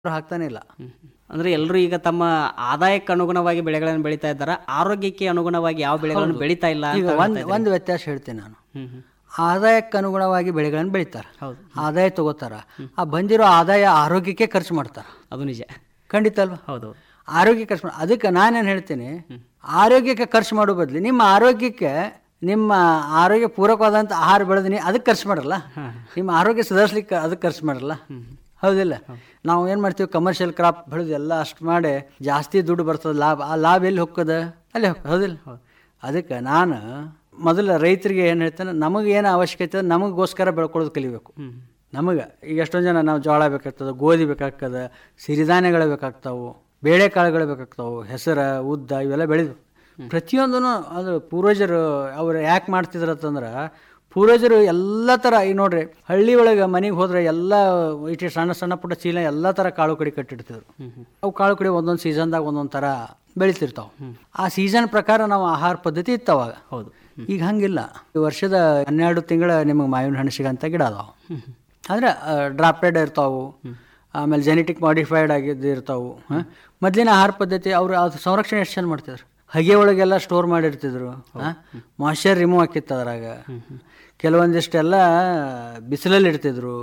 ಅವ್ರು ಹಾಕ್ತಾನೆ ಇಲ್ಲ ಅಂದ್ರೆ ಎಲ್ಲರೂ ಈಗ ತಮ್ಮ ಆದಾಯಕ್ಕೆ ಅನುಗುಣವಾಗಿ ಬೆಳೆಗಳನ್ನು ಬೆಳೀತಾ ಇದ್ದಾರ ಆರೋಗ್ಯಕ್ಕೆ ಅನುಗುಣವಾಗಿ ಯಾವ ಬೆಳೆಗಳನ್ನು ಬೆಳೀತಾ ಇಲ್ಲ ಈಗ ಅಂತ ಒಂದು ಒಂದು ವ್ಯತ್ಯಾಸ ಹೇಳ್ತೀನಿ ನಾನು ಹ್ಮ್ ಹ್ಮ್. ಆದಾಯಕ್ಕೆ ಅನುಗುಣವಾಗಿ ಬೆಳೆಗಳನ್ನು ಬೆಳಿತಾರೆ ಹೌದು ಆದಾಯ ತಗೋತಾರ ಆ ಬಂದಿರೋ ಆದಾಯ ಆರೋಗ್ಯಕ್ಕೆ ಖರ್ಚು ಮಾಡ್ತಾರೆ ಅದು ನಿಜ ಖಂಡಿತ ಅಲ್ವಾ ಹೌದು ಆರೋಗ್ಯ ಖರ್ಚು ಮಾಡಿ ಅದಕ್ಕೆ ನಾನೇನು ಹೇಳ್ತೀನಿ ಆರೋಗ್ಯಕ್ಕೆ ಖರ್ಚು ಮಾಡೋ ಬದಲು ನಿಮ್ಮ ಆರೋಗ್ಯಕ್ಕೆ ನಿಮ್ಮ ಆರೋಗ್ಯ ಪೂರಕವಾದಂಥ ಆಹಾರ ಬೆಳೆದಿನಿ ಅದಕ್ಕೆ ಖರ್ಚು ಮಾಡಲ್ಲ ನಿಮ್ಮ ಆರೋಗ್ಯ ಸುಧಾರಿಸ್ಲಿಕ್ಕೆ ಅದಕ್ಕೆ ಖರ್ಚು ಮಾಡಲ್ಲ ಹೌದಿಲ್ಲ ನಾವು ಏನು ಮಾಡ್ತೀವಿ ಕಮರ್ಷಿಯಲ್ ಕ್ರಾಪ್ ಬೆಳೆದು ಎಲ್ಲ ಅಷ್ಟು ಮಾಡಿ ಜಾಸ್ತಿ ದುಡ್ಡು ಬರ್ತದೆ ಲಾಭ ಆ ಲಾಭ ಎಲ್ಲಿ ಹೋಗ್ತದೆ ಅಲ್ಲಿ ಹೋಗ್ತದೆ ಹೌದಿಲ್ಲ ಅದಕ್ಕೆ ನಾನು ಮೊದಲು ರೈತರಿಗೆ ಏನು ಹೇಳ್ತೇನೆ ನಮಗೆ ಏನು ಅವಶ್ಯಕತೆ ಇದೆ ನಮಗೋಸ್ಕರ ಬೆಳ್ಕೊಳ್ಳೋದು ಕಲಿಬೇಕು ನಮಗೆ ಈಗ ಎಷ್ಟೊಂದು ಜನ ನಾವು ಜೋಳ ಬೇಕಾಗ್ತದೆ ಗೋಧಿ ಬೇಕಾಗ್ತದೆ ಸಿರಿಧಾನ್ಯಗಳು ಬೇಕಾಗ್ತಾವು ಬೇಳೆಕಾಳುಗಳು ಬೇಕಾಗ್ತಾವು ಹೆಸರು ಉದ್ದ ಇವೆಲ್ಲ ಬೆಳೆದು ಪ್ರತಿಯೊಂದೂ ಅದು ಪೂರ್ವಜರು ಅವ್ರು ಯಾಕೆ ಮಾಡ್ತಿದ್ರು ಅಂತಂದ್ರೆ ಪೂರ್ವಜರು ಎಲ್ಲ ಥರ ಈಗ ನೋಡ್ರಿ ಹಳ್ಳಿ ಒಳಗೆ ಮನೆಗೆ ಹೋದ್ರೆ ಎಲ್ಲ ಇಟ್ಟು ಸಣ್ಣ ಸಣ್ಣ ಪುಟ್ಟ ಚೀಲ ಎಲ್ಲ ಥರ ಕಾಳು ಕಡಿ ಕಟ್ಟಿಡ್ತಿದ್ರು ಅವು ಕಾಳು ಕಡಿ ಒಂದೊಂದು ಸೀಸನ್ದಾಗ ಒಂದೊಂದು ಥರ ಬೆಳಿತಿರ್ತಾವೆ ಆ ಸೀಸನ್ ಪ್ರಕಾರ ನಾವು ಆಹಾರ ಪದ್ಧತಿ ಇತ್ತವಾಗ ಹೌದು ಈಗ ಹಂಗಿಲ್ಲ ಈ ವರ್ಷದ ಹನ್ನೆರಡು ತಿಂಗಳ ನಿಮಗೆ ಮಾವಿನ ಹಣ್ಣು ಸಿಗಂತ ಗಿಡ ಅದಾವೆ ಅಂದ್ರೆ ಡ್ರಾಪ್ಟೆಡ್ ಇರ್ತಾವು ಆಮೇಲೆ ಜೆನೆಟಿಕ್ ಮಾಡಿಫೈಡ್ ಆಗಿದ್ದು ಇರ್ತಾವು ಹಾಂ ಮೊದಲಿನ ಆಹಾರ ಪದ್ಧತಿ ಅವರು ಅದು ಸಂರಕ್ಷಣೆ ಎಷ್ಟು ಚೆಂದ ಮಾಡ್ತಿದ್ರು ಹಗೆ ಒಳಗೆಲ್ಲ ಸ್ಟೋರ್ ಮಾಡಿರ್ತಿದ್ರು ಮಾಯ್ಶ್ಚರ್ ರಿಮೂವ್ ಆಕಿತ್ತು ಅದ್ರಾಗ ಕೆಲವೊಂದಿಷ್ಟೆಲ್ಲ ಬಿಸಿಲಲ್ಲಿ ಇಡ್ತಿದ್ರು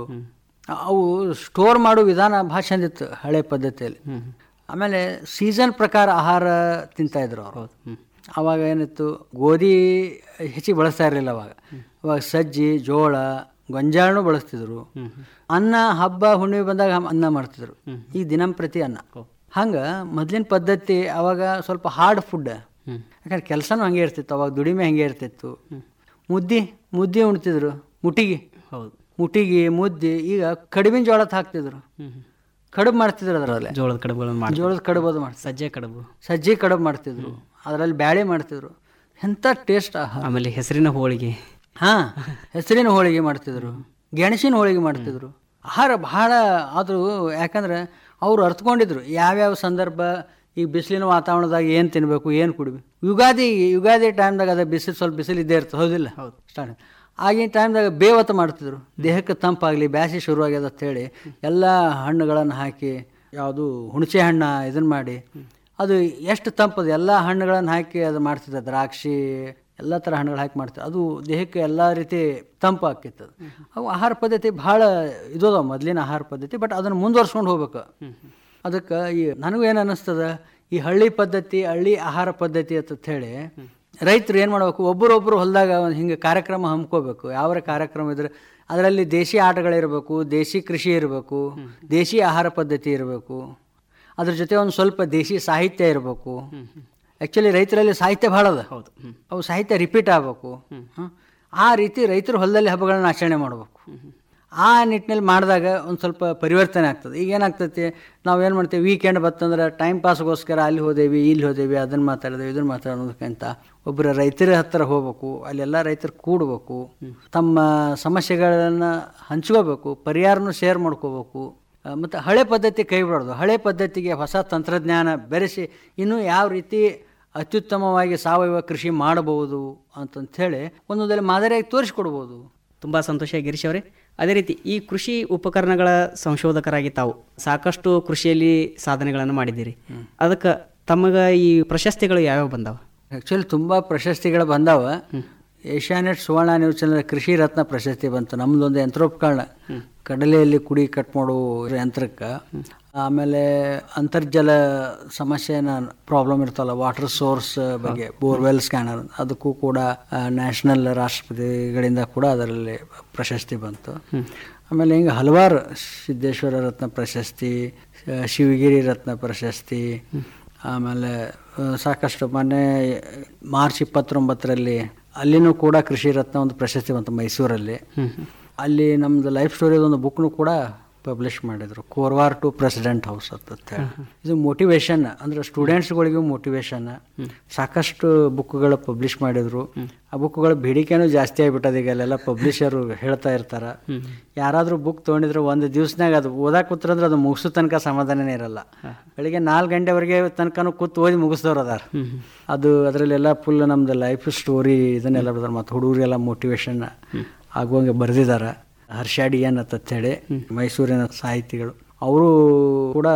ಅವು ಸ್ಟೋರ್ ಮಾಡೋ ವಿಧಾನ ಭಾಳ ಚಂದಿತ್ತು ಹಳೆ ಪದ್ಧತಿಯಲ್ಲಿ ಆಮೇಲೆ ಸೀಸನ್ ಪ್ರಕಾರ ಆಹಾರ ತಿಂತಾ ಇದ್ರು ಅವರು ಅವಾಗ ಏನಿತ್ತು ಗೋಧಿ ಹೆಚ್ಚಿಗೆ ಬಳಸ್ತಾ ಇರಲಿಲ್ಲ ಅವಾಗ ಅವಾಗ ಸಜ್ಜಿ ಜೋಳ ಗೊಂಜಾಳನು ಬಳಸ್ತಿದ್ರು ಅನ್ನ ಹಬ್ಬ ಹುಣ್ಣಿಮೆ ಬಂದಾಗ ಅನ್ನ ಮಾಡ್ತಿದ್ರು ಈಗ ದಿನಂಪ್ರತಿ ಅನ್ನ ಹಂಗೆ ಮೊದಲಿನ ಪದ್ಧತಿ ಅವಾಗ ಸ್ವಲ್ಪ ಹಾರ್ಡ್ ಫುಡ್ ಯಾಕಂದ್ರೆ ಕೆಲಸನೂ ಹಂಗೆ ಇರ್ತಿತ್ತು ಅವಾಗ ದುಡಿಮೆ ಹಂಗೆ ಇರ್ತಿತ್ತು ಮುದ್ದಿ ಮುದ್ದೆ ಉಣ್ತಿದ್ರು ಮುಟ್ಟಿಗೆ ಹೌದು ಮುಟ್ಟಿಗೆ ಮುದ್ದೆ ಈಗ ಕಡಿಮೆ ಜೋಳದ ಹಾಕ್ತಿದ್ರು ಕಡುಬು ಮಾಡ್ತಿದ್ರು ಅದರಲ್ಲಿ ಜೋಳದ ಕಡುಬುಗಳನ್ನು ಮಾಡಿ ಜೋಳದ ಕಡುಬು ಅದು ಮಾಡ್ತಿದ್ರು ಸಜ್ಜೆ ಕಡುಬು ಸಜ್ಜಿ ಕಡುಬು ಮಾಡ್ತಿದ್ರು ಅದರಲ್ಲಿ ಬ್ಯಾಳೆ ಮಾಡ್ತಿದ್ರು ಎಂಥ ಟೇಸ್ಟ್ ಆಹಾರ ಆಮೇಲೆ ಹೆಸರಿನ ಹೋಳಿಗೆ ಹಾಂ ಹೆಸರಿನ ಹೋಳಿಗೆ ಮಾಡ್ತಿದ್ರು ಗೆಣಸಿನ ಹೋಳಿಗೆ ಮಾಡ್ತಿದ್ರು ಆಹಾರ ಬಹಳ ಆದರೂ ಯಾಕಂದ್ರೆ ಅವರು ಅರ್ಥಕೊಂಡಿದ್ರು ಯಾವ್ಯಾವ ಸಂದರ್ಭ ಈಗ ಬಿಸಿಲಿನ ವಾತಾವರಣದಾಗ ಏನು ತಿನ್ನಬೇಕು ಏನು ಕುಡಿಬೇಕು ಯುಗಾದಿ ಯುಗಾದಿ ಟೈಮ್ದಾಗ ಅದ ಬಿಸಿಲು ಸ್ವಲ್ಪ ಬಿಸಿಲು ಇದ್ದೇ ಇರ್ತದೆ ಹೌದಿಲ್ಲ ಹೌದು. ಸ್ಟಾರ್ಟ್ ಆಗಿನ ಟೈಮ್ದಾಗ ಬೇವತ್ತ ಮಾಡ್ತಿದ್ರು ದೇಹಕ್ಕೆ ತಂಪಾಗಲಿ ಬ್ಯಾಸಿ ಶುರುವಾಗ್ಯದ ಅಂತೇಳಿ ಎಲ್ಲ ಹಣ್ಣುಗಳನ್ನು ಹಾಕಿ ಯಾವುದು ಹುಣಸೆ ಹಣ್ಣ ಇದನ್ನು ಮಾಡಿ ಅದು ಎಷ್ಟು ತಂಪದು ಎಲ್ಲ ಹಣ್ಣುಗಳನ್ನು ಹಾಕಿ ಅದು ಮಾಡ್ತಿದ್ದ ದ್ರಾಕ್ಷಿ ಎಲ್ಲ ಥರ ಹಣ್ಣುಗಳು ಹಾಕಿ ಮಾಡ್ತಾರೆ ಅದು ದೇಹಕ್ಕೆ ಎಲ್ಲ ರೀತಿ ತಂಪು ಆಕ್ಕಿತ್ತು ಅದು ಅವು ಆಹಾರ ಪದ್ಧತಿ ಭಾಳ ಇದದ ಮೊದಲಿನ ಆಹಾರ ಪದ್ಧತಿ ಬಟ್ ಅದನ್ನು ಮುಂದುವರ್ಸ್ಕೊಂಡು ಹೋಗ್ಬೇಕು ಅದಕ್ಕೆ ಈ ನನಗೂ ಏನು ಅನ್ನಿಸ್ತದ ಈ ಹಳ್ಳಿ ಪದ್ಧತಿ ಹಳ್ಳಿ ಆಹಾರ ಪದ್ಧತಿ ಅಂತ ಹೇಳಿ ರೈತರು ಏನು ಮಾಡ್ಬೇಕು ಒಬ್ಬರೊಬ್ಬರು ಹೊಲದಾಗ ಒಂದು ಹಿಂಗೆ ಕಾರ್ಯಕ್ರಮ ಹಮ್ಕೋಬೇಕು ಯಾವ ಕಾರ್ಯಕ್ರಮ ಇದ್ರೆ ಅದರಲ್ಲಿ ದೇಶಿ ಆಟಗಳಿರಬೇಕು ದೇಶಿ ಕೃಷಿ ಇರಬೇಕು ದೇಶಿ ಆಹಾರ ಪದ್ಧತಿ ಇರಬೇಕು ಅದ್ರ ಜೊತೆ ಒಂದು ಸ್ವಲ್ಪ ದೇಶಿ ಸಾಹಿತ್ಯ ಇರಬೇಕು ಆ್ಯಕ್ಚುಲಿ ರೈತರಲ್ಲಿ ಸಾಹಿತ್ಯ ಭಾಳ ಅದ ಹೌದು ಹ್ಮ್. ಅವು ಸಾಹಿತ್ಯ ರಿಪೀಟ್ ಆಗಬೇಕು ಆ ರೀತಿ ರೈತರು ಹೊಲದಲ್ಲಿ ಹಬ್ಬಗಳನ್ನ ಆಚರಣೆ ಮಾಡಬೇಕು ಆ ನಿಟ್ಟಿನಲ್ಲಿ ಮಾಡಿದಾಗ ಒಂದು ಸ್ವಲ್ಪ ಪರಿವರ್ತನೆ ಆಗ್ತದೆ ಈಗ ಏನಾಗ್ತೈತಿ ನಾವು ಏನು ಮಾಡ್ತೀವಿ ವೀಕೆಂಡ್ ಬತ್ತಂದ್ರೆ ಟೈಮ್ ಪಾಸ್ಗೋಸ್ಕರ ಅಲ್ಲಿ ಹೋದೇವಿ ಇಲ್ಲಿ ಹೋದೇವಿ ಅದನ್ನು ಮಾತಾಡಿದೇವಿ ಇದನ್ನು ಮಾತಾಡೋದಕ್ಕಿಂತ ಒಬ್ಬರ ರೈತರ ಹತ್ತಿರ ಹೋಗ್ಬೇಕು ಅಲ್ಲೆಲ್ಲ ರೈತರು ಕೂಡ್ಬೇಕು ತಮ್ಮ ಸಮಸ್ಯೆಗಳನ್ನು ಹಂಚ್ಕೋಬೇಕು ಪರಿಹಾರನೂ ಶೇರ್ ಮಾಡ್ಕೋಬೇಕು ಆ, ಮತ್ತು ಹಳೆ ಪದ್ಧತಿ ಕೈ ಬಿಡೋದು ಹಳೆ ಪದ್ಧತಿಗೆ ಹೊಸ ತಂತ್ರಜ್ಞಾನ ಬೆರೆಸಿ ಇನ್ನೂ ಯಾವ ರೀತಿ ಅತ್ಯುತ್ತಮವಾಗಿ ಸಾವಯವ ಕೃಷಿ ಮಾಡಬಹುದು ಅಂತಂಥೇಳಿ ಒಂದೊಂದಲ್ಲಿ ಮಾದರಿಯಾಗಿ ತೋರಿಸ್ಕೊಡ್ಬೋದು ತುಂಬ ಸಂತೋಷ ಗಿರೀಶ್ ಅವರೇ ಅದೇ ರೀತಿ ಈ ಕೃಷಿ ಉಪಕರಣಗಳ ಸಂಶೋಧಕರಾಗಿ ತಾವು ಸಾಕಷ್ಟು ಕೃಷಿಯಲ್ಲಿ ಸಾಧನೆಗಳನ್ನು ಮಾಡಿದ್ದೀರಿ ಅದಕ್ಕೆ ತಮಗೆ ಈ ಪ್ರಶಸ್ತಿಗಳು ಯಾವ್ಯಾವ ಬಂದಾವ ಆ್ಯಕ್ಚುಲಿ ತುಂಬ ಪ್ರಶಸ್ತಿಗಳು ಬಂದಾವ ಏಷ್ಯಾನೆಟ್ ಸುವರ್ಣ ನ್ಯೂಸ್ ಚಾನಲ್ ಕೃಷಿ ರತ್ನ ಪ್ರಶಸ್ತಿ ಬಂತು ನಮ್ಮದೊಂದು ಯಂತ್ರೋಪಕರಣ ಕಡಲೆಯಲ್ಲಿ ಕುಡಿ ಕಟ್ ಮಾಡೋ ಯಂತ್ರಕ್ಕೆ ಆಮೇಲೆ ಅಂತರ್ಜಲ ಸಮಸ್ಯೆನ ಪ್ರಾಬ್ಲಮ್ ಇರ್ತಲ್ಲ ವಾಟರ್ ಸೋರ್ಸ್ ಬಗ್ಗೆ ಬೋರ್ವೆಲ್ ಸ್ಕ್ಯಾನರ್ ಅದಕ್ಕೂ ಕೂಡ ನ್ಯಾಷನಲ್ ರಾಷ್ಟ್ರಪತಿಗಳಿಂದ ಕೂಡ ಅದರಲ್ಲಿ ಪ್ರಶಸ್ತಿ ಬಂತು ಆಮೇಲೆ ಹಿಂಗೆ ಹಲವಾರು ಸಿದ್ದೇಶ್ವರ ರತ್ನ ಪ್ರಶಸ್ತಿ ಆ, ಶಿವಗಿರಿ ರತ್ನ ಪ್ರಶಸ್ತಿ ಆಮೇಲೆ ಆ, ಸಾಕಷ್ಟು ಮೊನ್ನೆ ಮಾರ್ಚ್ ಇಪ್ಪತ್ತೊಂಬತ್ತರಲ್ಲಿ ಅಲ್ಲಿನೂ ಕೂಡ ಕೃಷಿ ರತ್ನ ಒಂದು ಪ್ರಶಸ್ತಿ ಬಂತು ಮೈಸೂರಲ್ಲಿ ಅಲ್ಲಿ ನಮ್ದು ಲೈಫ್ ಸ್ಟೋರಿ ಒಂದು ಬುಕ್ನು ಕೂಡ ಪಬ್ಲಿಷ್ ಮಾಡಿದ್ರು ಕೋರ್ವಾರ್ ಟು ಪ್ರೆಸಿಡೆಂಟ್ ಹೌಸ್ ಅಂತ ಹೇಳಿ ಇದು ಮೋಟಿವೇಶನ್ ಅಂದ್ರೆ ಸ್ಟೂಡೆಂಟ್ಸ್ಗಳಿಗೂ ಮೋಟಿವೇಶನ್ ಸಾಕಷ್ಟು ಬುಕ್ಗಳು ಪಬ್ಲಿಷ್ ಮಾಡಿದ್ರು ಆ ಬುಕ್ಗಳ ಬೇಡಿಕೆನೂ ಜಾಸ್ತಿ ಆಗಿಬಿಟ್ಟದ ಈಗ ಅಲ್ಲೆಲ್ಲ ಪಬ್ಲಿಷರು ಹೇಳ್ತಾ ಇರ್ತಾರ ಯಾರಾದರೂ ಬುಕ್ ತೊಗೊಂಡಿದ್ರೆ ಒಂದು ದಿವ್ಸನಾಗ ಅದು ಓದಾಕ್ ಕೂತ್ರಂದ್ರೆ ಅದು ಮುಗಿಸೋ ತನಕ ಸಮಾಧಾನನೇ ಇರಲ್ಲ ಬೆಳಿಗ್ಗೆ ನಾಲ್ಕು ಗಂಟೆವರೆಗೆ ತನಕನೂ ಕೂತು ಓದಿ ಮುಗಿಸ್ದವ್ರು ಅದಾರ ಅದು ಅದರಲ್ಲೆಲ್ಲ ಫುಲ್ ನಮ್ದು ಲೈಫ್ ಸ್ಟೋರಿ ಇದನ್ನೆಲ್ಲ ಬರ್ದಾರ ಮತ್ತು ಹುಡುಗರೆಲ್ಲ ಮೋಟಿವೇಶನ್ ಆಗುವಂಗೆ ಬರೆದಿದ್ದಾರೆ ಹರ್ಷಾಡಿ ಅಂತ ಹೇಳಿ ಮೈಸೂರಿನ ಸಾಹಿತಿಗಳು ಅವರು ಕೂಡ